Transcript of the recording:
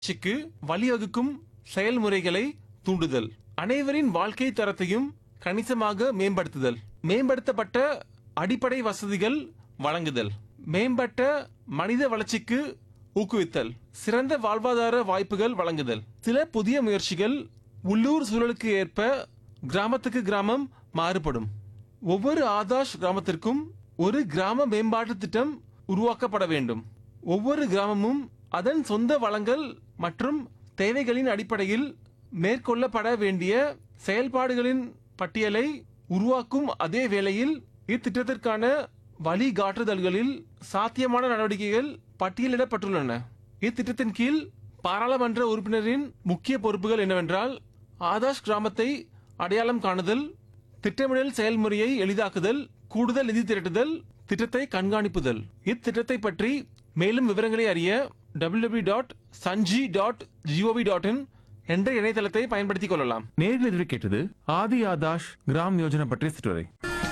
வளர்ச்சிக்கு வழிவகுக்கும் செயல்முறைகளை தூண்டுதல் அனைவரின் வாழ்க்கை தரத்தையும் கணிசமாக மேம்படுத்துதல் மேம்படுத்தப்பட்ட அடிப்படை வசதிகள் வழங்குதல் மேம்பட்ட மனித வளர்ச்சிக்கு ஊக்குவித்தல் சிறந்த வாழ்வாதார வாய்ப்புகள் வழங்குதல் சில புதிய முயற்சிகள் உள்ளூர் சூழலுக்கு ஏற்ப கிராமத்துக்கு கிராமம் மாறுபடும் ஒவ்வொரு ஆதாஷ் கிராமத்திற்கும் ஒரு கிராம மேம்பாட்டு திட்டம் உருவாக்கப்பட வேண்டும் ஒவ்வொரு கிராமமும் அதன் சொந்த வளங்கள் மற்றும் தேவைகளின் அடிப்படையில் மேற்கொள்ளப்பட வேண்டிய செயல்பாடுகளின் பட்டியலை உருவாக்கும் அதே வேளையில் இத்திட்டத்திற்கான வழிகாட்டுதல்களில் சாத்தியமான நடவடிக்கைகள் பட்டியலிடப்பட்டுள்ளன இத்திட்டத்தின் கீழ் பாராளுமன்ற உறுப்பினரின் முக்கிய பொறுப்புகள் என்னவென்றால் ஆதாஷ் கிராமத்தை அடையாளம் காணுதல் திட்டமிடல் செயல்முறையை எளிதாக்குதல் கூடுதல் நிதி திரட்டுதல் திட்டத்தை கண்காணிப்புதல் இத்திட்டத்தை பற்றி மேலும் விவரங்களை அறிய www.sanji.gov.in dot Sanji dot GOV dot in என்ற இணையதளத்தை பயன்படுத்திக் கொள்ளலாம் நேரில் எதிர்வு கேட்டது ஆதி ஆதாஷ் கிராம் யோஜனா பற்றிய சிற்றுரை